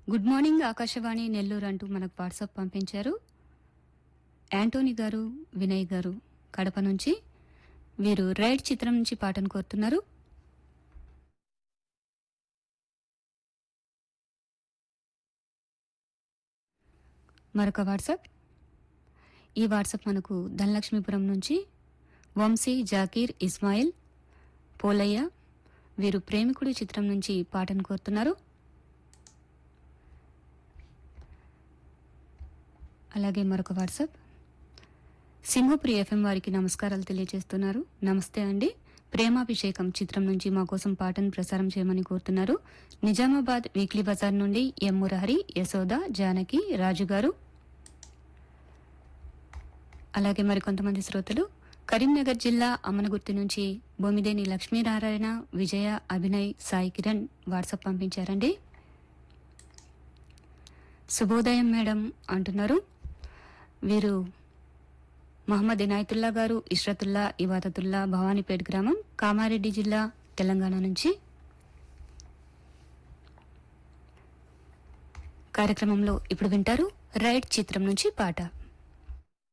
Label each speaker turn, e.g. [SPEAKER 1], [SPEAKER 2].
[SPEAKER 1] good morning Akashvani Nellore అంటూ మనకు WhatsApp పంపించారు యాంటోనీ గారు వినయ్ గారు కడప నుంచి వీరు రైడ్ చిత్రం నుంచి పాటను కోరుతున్నారు మరొక వాట్సాప్ ఈ వాట్సాప్ మనకు ధనలక్ష్మీపురం నుంచి వంశీ జాకీర్ ఇస్మాయిల్ పోలయ్య వీరు ప్రేమికుడు చిత్రం నుంచి పాటను కోరుతున్నారు అలాగే మరొక వాట్సాప్ సింహపురి ఎఫ్ఎం వారికి నమస్కారాలు తెలియజేస్తున్నారు నమస్తే అండి ప్రేమాభిషేకం చిత్రం నుంచి మా కోసం పాటను ప్రసారం చేయమని కోరుతున్నారు నిజామాబాద్ వీక్లీ బజార్ నుండి ఎం మురహరి యశోద జానకి రాజు గారు అలాగే మరికొంతమంది శ్రోతలు కరీంనగర్ జిల్లా అమ్మనగుర్తి నుంచి బొమ్మిదేని లక్ష్మీనారాయణ విజయ అభినయ్ సాయి కిరణ్ వాట్సాప్ పంపించారండి శుభోదయం మేడం అంటున్నారు వీరు మహమ్మద్ ఇనాయతుల్లా గారు ఇష్రతుల్లా ఇవాదతుల్లా భవానీపేట్ గ్రామం కామారెడ్డి జిల్లా తెలంగాణ నుంచి కార్యక్రమంలో ఇప్పుడు వింటారు రైడ్ చిత్రం నుంచి పాట